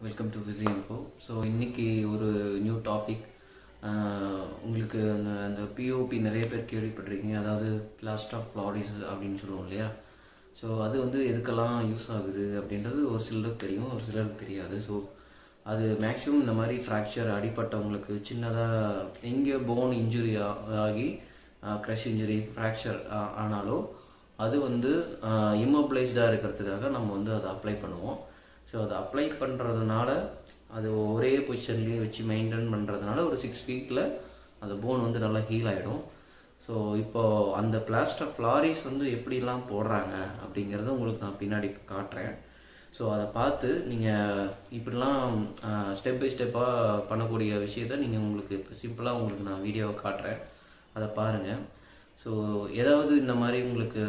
welcome to VC info so இன்னைக்கு ஒரு new topic உங்களுக்கு அந்த அந்த பிஓபி நிறைய பேர் கேள்விப்பட்டிருக்கீங்க அதாவது பிளாஸ்ட் ஆஃப் ஃப்ளாரிஸ் அப்படின்னு சொல்லுவோம் இல்லையா ஸோ அது வந்து எதுக்கெல்லாம் யூஸ் ஆகுது அப்படின்றது ஒரு சிலருக்கு தெரியும் ஒரு சிலருக்கு தெரியாது ஸோ அது மேக்ஸிமம் இந்த மாதிரி ஃப்ராக்சர் அடிப்பட்டவங்களுக்கு சின்னதாக எங்கே போன் இன்ஜுரி ஆகி க்ரஷ் இன்ஜுரி ஃப்ராக்சர் ஆனாலோ அது வந்து இம்மோபிளைஸ்டாக இருக்கிறதுக்காக நம்ம வந்து அதை அப்ளை பண்ணுவோம் ஸோ அதை அப்ளை பண்ணுறதுனால அது ஒரே பொசிஷன்லேயே வச்சு மெயின்டைன் பண்ணுறதுனால ஒரு சிக்ஸ் வீக்கில் அந்த போன் வந்து நல்லா ஹீல் ஆகிடும் ஸோ இப்போது அந்த பிளாஸ்டர் ஃப்ளாரிஸ் வந்து எப்படிலாம் போடுறாங்க அப்படிங்கிறத உங்களுக்கு நான் பின்னாடி காட்டுறேன் ஸோ அதை பார்த்து நீங்கள் இப்படிலாம் ஸ்டெப் பை ஸ்டெப்பாக பண்ணக்கூடிய விஷயத்த நீங்கள் உங்களுக்கு இப்போ சிம்பிளாக உங்களுக்கு நான் வீடியோவை காட்டுறேன் அதை பாருங்கள் ஸோ ஏதாவது இந்த மாதிரி உங்களுக்கு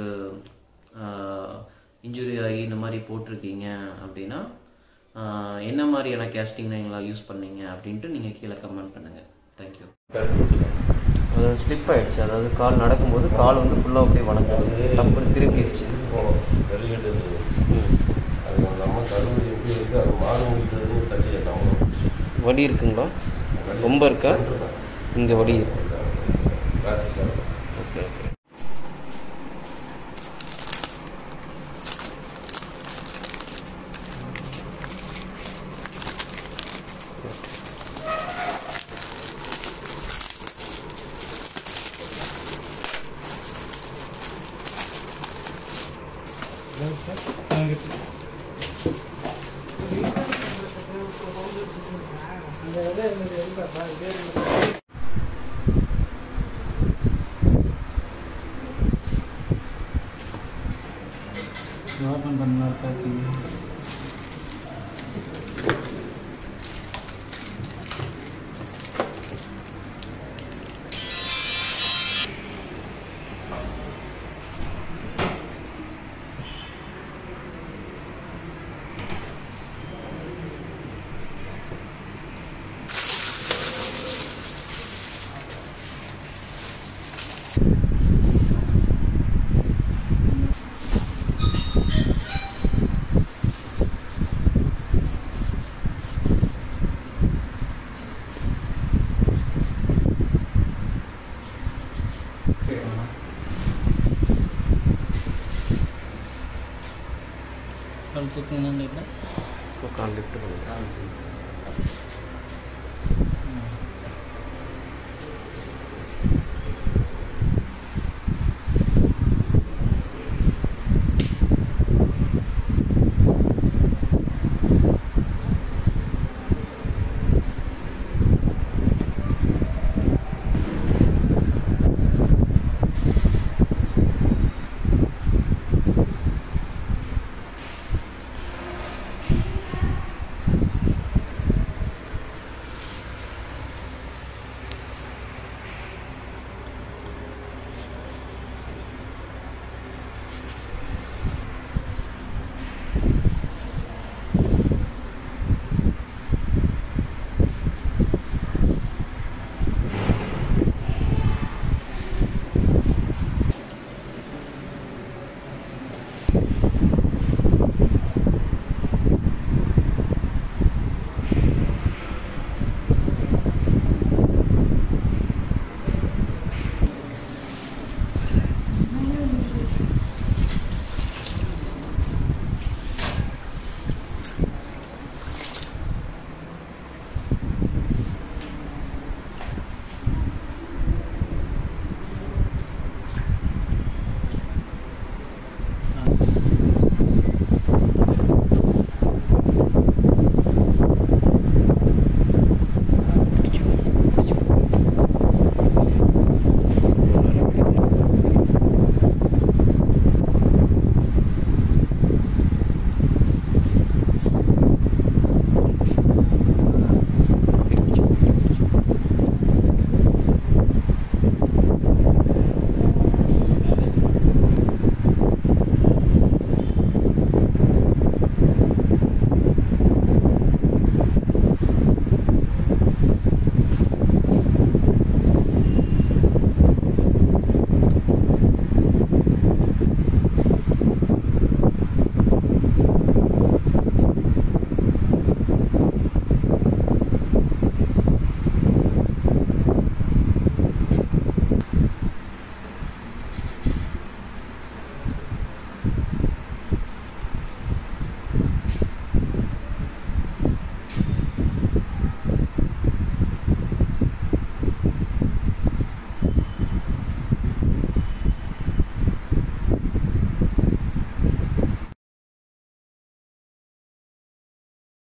இன்ஜுரி ஆகி இந்த மாதிரி போட்டிருக்கீங்க அப்படின்னா என்ன மாதிரியான கேஸ்டிங் நீங்களாம் யூஸ் பண்ணீங்க அப்படின்ட்டு நீங்கள் கீழே கமெண்ட் பண்ணுங்கள் தேங்க்யூ அது ஸ்லிப் ஆகிடுச்சு அதாவது கால் நடக்கும்போது கால் வந்து ஃபுல்லாக அப்படியே வளர்ந்து டப்புன்னு திரும்பிடுச்சு போனோம் வெளியிட்டு இருந்தது அது நம்ம கருவு எப்படி இருக்குது அது மாறு முடிக்கிறதுன்னு தள்ளி நம்ம வலி இருக்குங்களா ரொம்ப இருக்கா இங்கே வலி இருக்கு ஓகே ஓகே ஓப்பன் பண்ணலாம் பேக்கிங் கால் தூக்குங்க இல்லை கால் லிஃப்ட் பண்ணுங்க